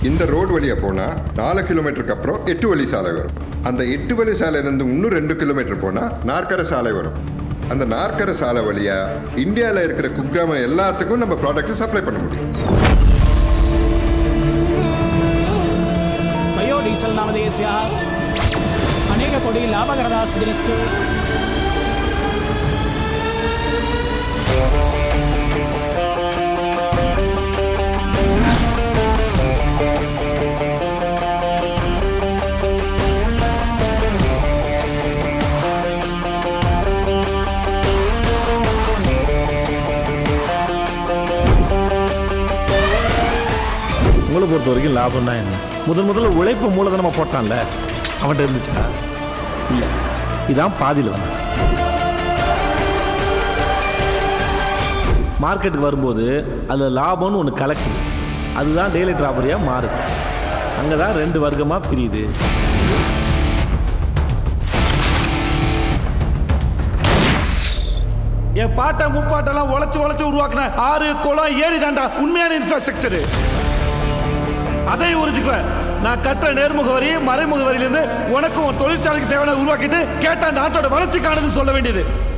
இந்த ரோடு வழியாக போனால் நாலு கிலோமீட்டருக்கு அப்புறம் எட்டு வழி சாலை வரும் அந்த எட்டு வழி சாலையிலேருந்து இன்னும் ரெண்டு கிலோமீட்டர் போனால் நாற்கர சாலை வரும் அந்த நாற்கர சாலை வழியாக இந்தியாவில் இருக்கிற குக்கிராமம் எல்லாத்துக்கும் நம்ம ப்ராடக்ட்டை சப்ளை பண்ண முடியும் बयोडीसल् नामधेयस्याः अनेककोटि लाभकरदा सिद्धिरस्तु உங்களை பொறுத்த வரைக்கும் லாபம்னா என்ன முதல் முதல்ல உழைப்பு மூலதனமா போட்டான்ல அவன்கிட்ட இருந்துச்சா இல்லை இதான் பாதியில் வந்துச்சு மார்க்கெட்டுக்கு வரும்போது அதில் லாபம்னு ஒன்று கலக்குது அதுதான் டெய்லி ட்ராபரியாக மாறுது அங்கே தான் ரெண்டு வர்க்கமாக பிரியுது என் பாட்டை முப்பாட்டெல்லாம் உழைச்சு உழைச்சு உருவாக்குன ஆறு குளம் ஏரி தாண்டா உண்மையான இன்ஃப்ராஸ்ட்ரக்சர் அதை உறிஞ்சுக்குவேன் நான் கட்டுற நேர்முக வரி மறைமுக வரியிலேருந்து உனக்கும் உன் தொழிற்சாலைக்கு தேவையான உருவாக்கிட்டு கேட்டா நாட்டோட வளர்ச்சி காணுதுன்னு சொல்ல வேண்டியது